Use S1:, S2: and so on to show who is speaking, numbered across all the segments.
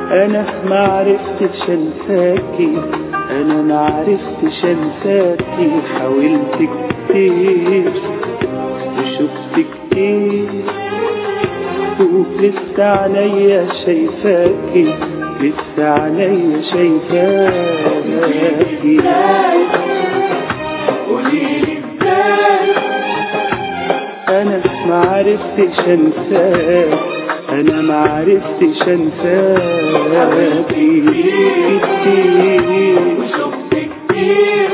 S1: انا ما عرفتش انساكي انا ما عرفتش انساكي حاولت كتير وشفت كتير ولسه عليا شايفاكي لسه عليا شايفاكي
S2: قوليلي ازاي
S1: انا ما عرفتش انساك انا ما عرفتش انساكي كتير
S2: وشفت كتير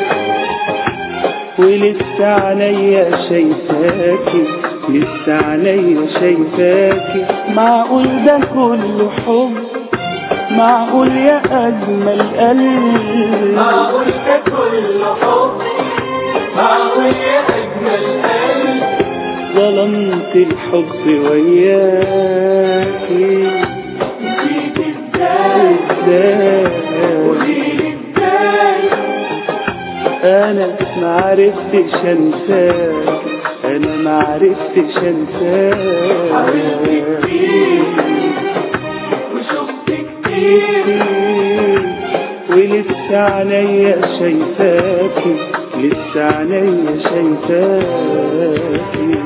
S1: ولسه عليا شايفاكي لسه عليا شايفاكي معقول ده كله حب معقول يا اجمل قلب
S2: معقول ده كله حب معقول يا اجمل قلب
S1: ظلمت الحب وياكي
S2: نسيت ازاي
S1: ازاي
S2: قوليلي ازاي
S1: انا ما عرفتش انساك انا ما عرفتش
S2: حاولت
S1: انساك
S2: كتير وشفت كتير
S1: ولسه عليا شايفاكي لسه عليا شايفاكي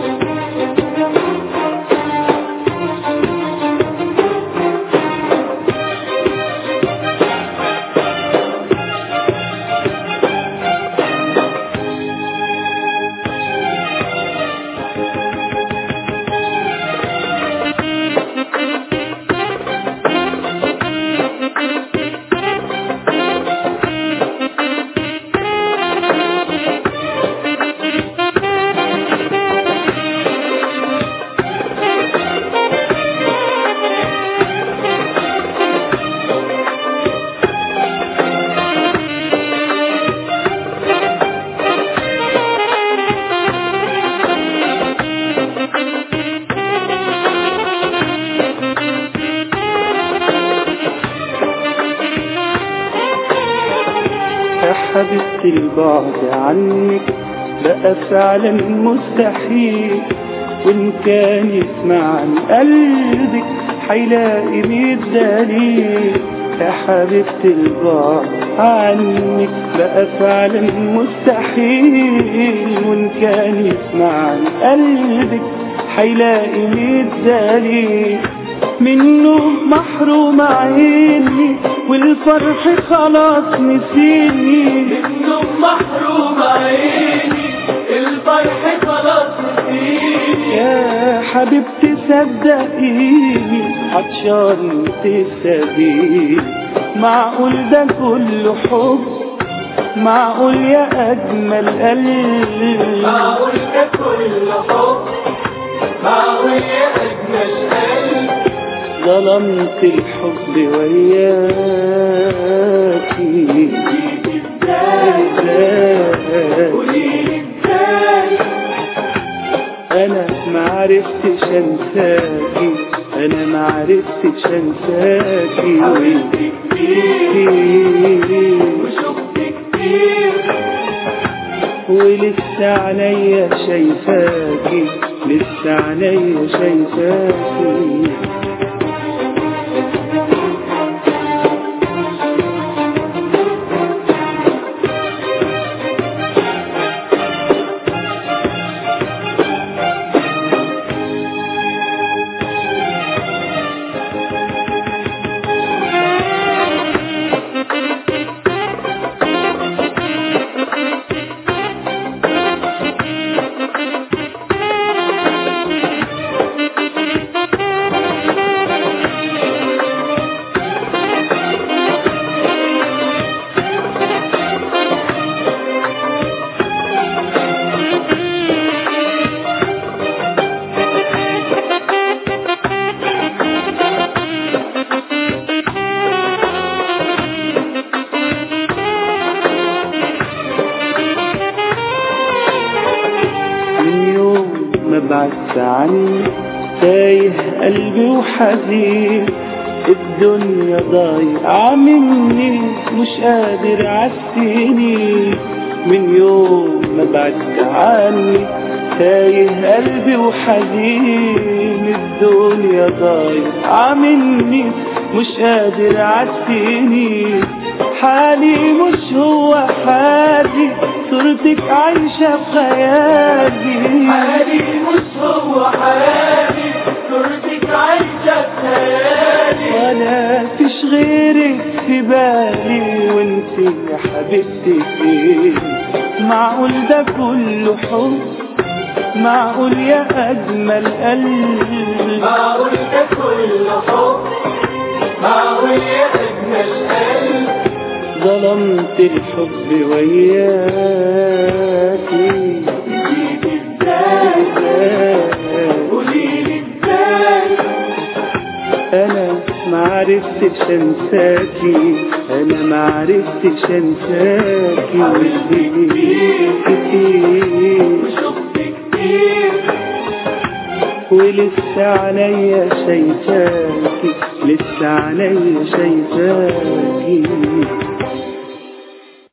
S1: يا حبيبتي البعد عنك بقى فعلا مستحيل وإن كان يسمعني قلبك حيلاقي مية دليل يا حبيبتي البعد عنك بقى فعلا مستحيل وإن كان يسمعني قلبك حيلاقي مية دليل منه محروم عيني والفرح خلاص نسيني
S2: منه محروم عيني الفرح خلاص نسيني
S1: يا حبيبتي صدقيني عطشان تسابيني معقول ده كله حب معقول يا أجمل قلب
S2: معقول ده كله حب معقول يا اجمل قلب
S1: ظلمت الحب وياكي
S2: نسيت ازاي
S1: إزاي
S2: قوليلي ازاي
S1: انا ما عرفتش انساكي انا ما عرفتش انساكي
S2: حاولت كتير وشفت كتير
S1: ولسه عليا شايفاكي لسه عليا شايفاكي من يوم ما بعدت عني تايه قلبي وحزين الدنيا ضايعة مني مش قادر عالسنين من يوم ما بعدت عني تايه قلبي وحزين الدنيا ضايعة مني مش قادر عالسنين حالي مش هو حالي صورتك عايشة في خيالي
S2: حالي مش هو حالي صورتك عايشة في خيالي
S1: ولا فيش غيرك في بالي وانت يا حبيبتي فين معقول ده كله حب معقول يا اجمل قلب
S2: معقول ده كله حب معقول يا أجمل قلب
S1: ظلمت الحب وياكي
S2: جيت ازاي قوليلي ازاي
S1: انا معرفتش انساكي انا معرفتش انساكي
S2: حاولت كتير
S1: كتير
S2: وشفت كتير
S1: ولسه عليا شايفاكي لسه عليا شايفاكي